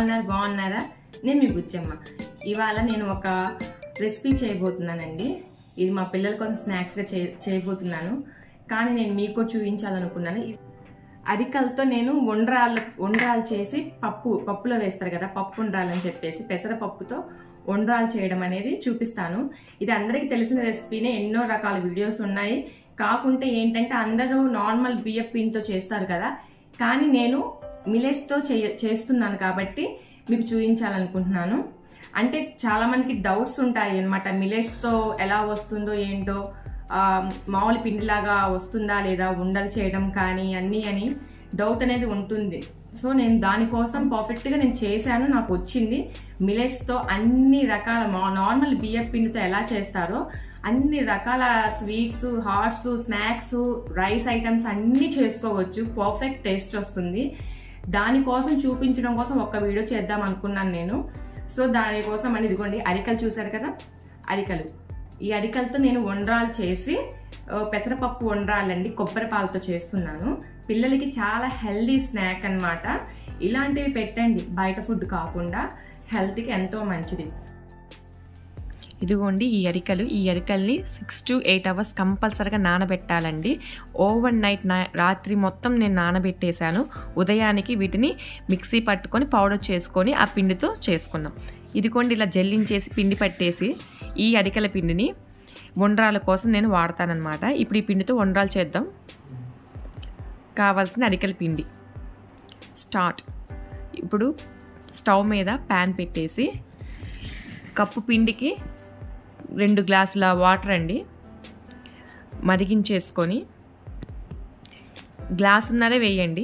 ఉన్నారు బాగున్నారా నేను మీ బుచ్చమ్మ ఇవాళ నేను ఒక రెసిపీ చేయబోతున్నానండి ఇది మా పిల్లల కోసం స్నాక్స్గా చే చేయబోతున్నాను కానీ నేను మీకు చూపించాలనుకున్నాను అరికలతో నేను వండ్రాలు వండ్రాలు చేసి పప్పు పప్పులో వేస్తారు కదా పప్పు వండ్రాలని చెప్పేసి పెసరపప్పుతో వండ్రాలు చేయడం అనేది చూపిస్తాను ఇది అందరికీ తెలిసిన రెసిపీనే ఎన్నో రకాల వీడియోస్ ఉన్నాయి కాకుంటే ఏంటంటే అందరూ నార్మల్ బియ్య పిండితో చేస్తారు కదా కానీ నేను మిలెట్స్తో చేయ చేస్తున్నాను కాబట్టి మీకు చూపించాలనుకుంటున్నాను అంటే చాలా మందికి డౌట్స్ ఉంటాయి అనమాట మిలెట్స్తో ఎలా వస్తుందో ఏంటో ఆ, మామూలు పిండిలాగా వస్తుందా లేదా ఉండలు చేయడం కానీ అన్నీ అని డౌట్ అనేది ఉంటుంది సో నేను దానికోసం పర్ఫెక్ట్గా నేను చేశాను నాకు వచ్చింది మిలెట్స్తో అన్ని రకాల మా- నార్మల్ బియ్య పిండితో ఎలా చేస్తారో అన్ని రకాల sweets hots snacks rice items అన్నీ చేసుకోవచ్చు పర్ఫెక్ట్ టేస్ట్ వస్తుంది దానికోసం చూపించడం కోసం ఒక వీడియో చేద్దాం అనుకున్నాను నేను సో దానికోసం అని ఇదిగోండి అరికలు చూసారు కదా అరికలు ఈ అరికలతో నేను వండ్రాలు చేసి ఆ, పెసరపప్పు వండ్రాలండి కొబ్బరి పాలతో చేస్తున్నాను పిల్లలకి చాలా హెల్దీ స్నాక్ అన్నమాట ఇలాంటివి పెట్టండి బయట ఫుడ్ కాకుండా హెల్త్కి ఎంతో మంచిది ఇదిగోండి ఈ అరికలు ఈ అరికల్ని సిక్స్ టు ఎయిట్ అవర్స్ కంపల్సరీగా నానబెట్టాలండి ఓవర్ నైట్ నా రాత్రి మొత్తం నేను నానబెట్టేశాను ఉదయానికి వీటిని మిక్సీ పట్టుకొని పౌడర్ చేసుకొని ఆ పిండితో చేసుకుందాం ఇదిగోండి ఇలా జల్లించేసి పిండి పట్టేసి ఈ అరికల పిండిని వండ్రాల కోసం నేను వాడతానన్నమాట ఇప్పుడు ఈ పిండితో వండ్రాలు చేద్దాం కావాల్సిన అరికల పిండి స్టార్ట్ ఇప్పుడు స్టవ్ మీద ప్యాన్ పెట్టేసి కప్పు పిండికి రెండు గ్లాసుల వాటర్ అండి మరిగించేసుకొని గ్లాసున్నరే వేయండి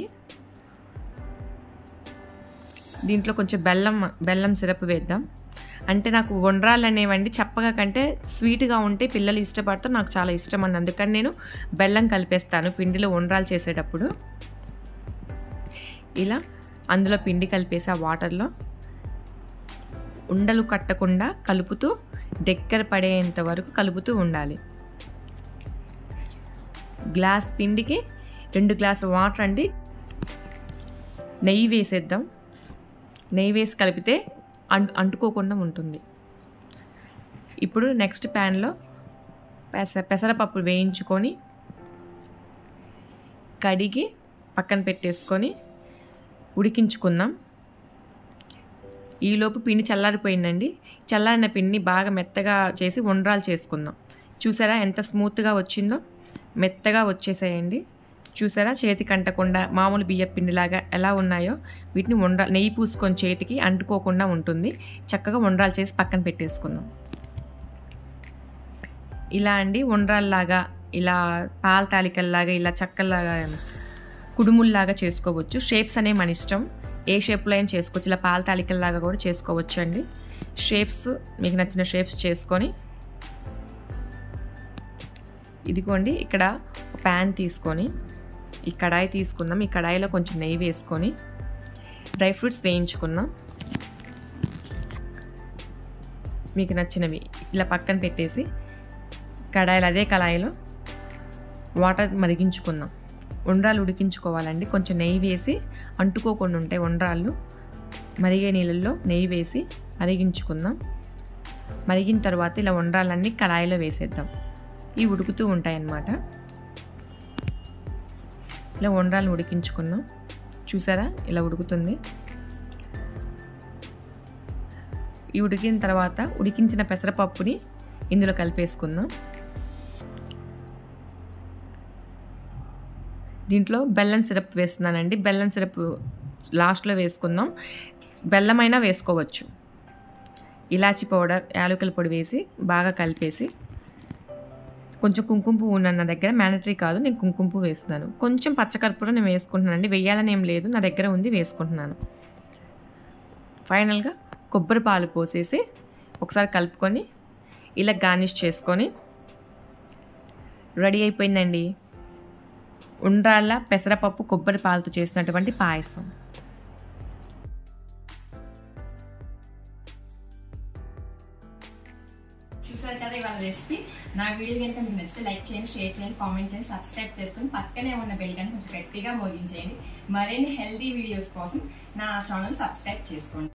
దీంట్లో కొంచెం బెల్లం బెల్లం సిరప్ వేద్దాం అంటే నాకు వండ్రాలు అనేవండి చప్పగా కంటే స్వీట్గా ఉంటే పిల్లలు ఇష్టపడతారు నాకు చాలా ఇష్టం అండి అందుకని నేను బెల్లం కలిపేస్తాను పిండిలో వండ్రాలు చేసేటప్పుడు ఇలా అందులో పిండి కలిపేసి ఆ వాటర్లో ఉండలు కట్టకుండా కలుపుతూ దగ్గర పడేంత వరకు కలుపుతూ ఉండాలి గ్లాస్ పిండికి రెండు గ్లాసుల వాటర్ అండి నెయ్యి వేసేద్దాం నెయ్యి వేసి కలిపితే అంటు అంటుకోకుండా ఉంటుంది ఇప్పుడు నెక్స్ట్ ప్యాన్లో పెస పెసరపప్పు వేయించుకొని కడిగి పక్కన పెట్టేసుకొని ఉడికించుకుందాం ఈలోపు పిండి చల్లారిపోయిందండి చల్లారిన పిండిని బాగా మెత్తగా చేసి వండ్రాలు చేసుకుందాం చూసారా ఎంత స్మూత్గా వచ్చిందో మెత్తగా వచ్చేసాయండి చూసారా చేతికి అంటకుండా మామూలు బియ్య పిండిలాగా ఎలా ఉన్నాయో వీటిని వండ్ర నెయ్యి పూసుకొని చేతికి అంటుకోకుండా ఉంటుంది చక్కగా వండ్రాలు చేసి పక్కన పెట్టేసుకుందాం ఇలా అండి వండ్రాల్లాగా ఇలా పాల తాలికల్లాగా ఇలా చక్కల్లాగా కుడుముల్లాగా చేసుకోవచ్చు షేప్స్ అనేవి మన ఇష్టం ఏ షేప్లో అయినా చేసుకోవచ్చు ఇలా పాల తాలికల్లాగా కూడా చేసుకోవచ్చు అండి షేప్స్ మీకు నచ్చిన షేప్స్ చేసుకొని ఇదిగోండి ఇక్కడ ఒక ప్యాన్ తీసుకొని ఈ కడాయి తీసుకుందాం ఈ కడాయిలో కొంచెం నెయ్యి వేసుకొని డ్రై ఫ్రూట్స్ వేయించుకుందాం మీకు నచ్చినవి ఇలా పక్కన పెట్టేసి కడాయిలో అదే కడాయిలో వాటర్ మరిగించుకుందాం ఉండ్రాలు ఉడికించుకోవాలండి కొంచెం నెయ్యి వేసి అంటుకోకుండా ఉంటాయి ఉండ్రాళ్ళు మరిగే నీళ్ళల్లో నెయ్యి వేసి మరిగించుకుందాం మరిగిన తర్వాత ఇలా ఉండ్రాలన్నీ కళాయిలో వేసేద్దాం ఇవి ఉడుకుతూ ఉంటాయి అన్నమాట ఇలా ఉండ్రాలు ఉడికించుకుందాం చూసారా ఇలా ఉడుకుతుంది ఈ ఉడికిన తర్వాత ఉడికించిన పెసరపప్పుని ఇందులో కలిపేసుకుందాం దీంట్లో బెల్లం సిరప్ వేస్తున్నానండి బెల్లం సిరప్ లాస్ట్లో వేసుకుందాం బెల్లమైనా వేసుకోవచ్చు ఇలాచి పౌడర్ యాలకుల పొడి వేసి బాగా కలిపేసి కొంచెం కుంకుమ పువ్వు ఉన్న నా దగ్గర మ్యాండటరీ కాదు నేను కుంకుమ పువ్వు వేస్తున్నాను కొంచెం పచ్చకర్పూరం నేను వేసుకుంటున్నానండి వెయ్యాలని ఏం లేదు నా దగ్గర ఉంది వేసుకుంటున్నాను ఫైనల్గా కొబ్బరి పాలు పోసేసి ఒకసారి కలుపుకొని ఇలా గార్నిష్ చేసుకొని రెడీ అయిపోయిందండి ఉండ్రాళ్ళ పెసరపప్పు కొబ్బరి పాలతో చేసినటువంటి పాయసం చూసారు కదా ఇవాళ రెసిపీ నా వీడియో కనుక మీకు నచ్చితే లైక్ చేయండి షేర్ చేయండి కామెంట్ చేయండి సబ్స్క్రైబ్ చేసుకుని పక్కనే ఉన్న బెల్ కానీ కొంచెం గట్టిగా మోగించేయండి మరిన్ని హెల్తీ వీడియోస్ కోసం నా ఛానల్ సబ్స్క్రైబ్ చేసుకోండి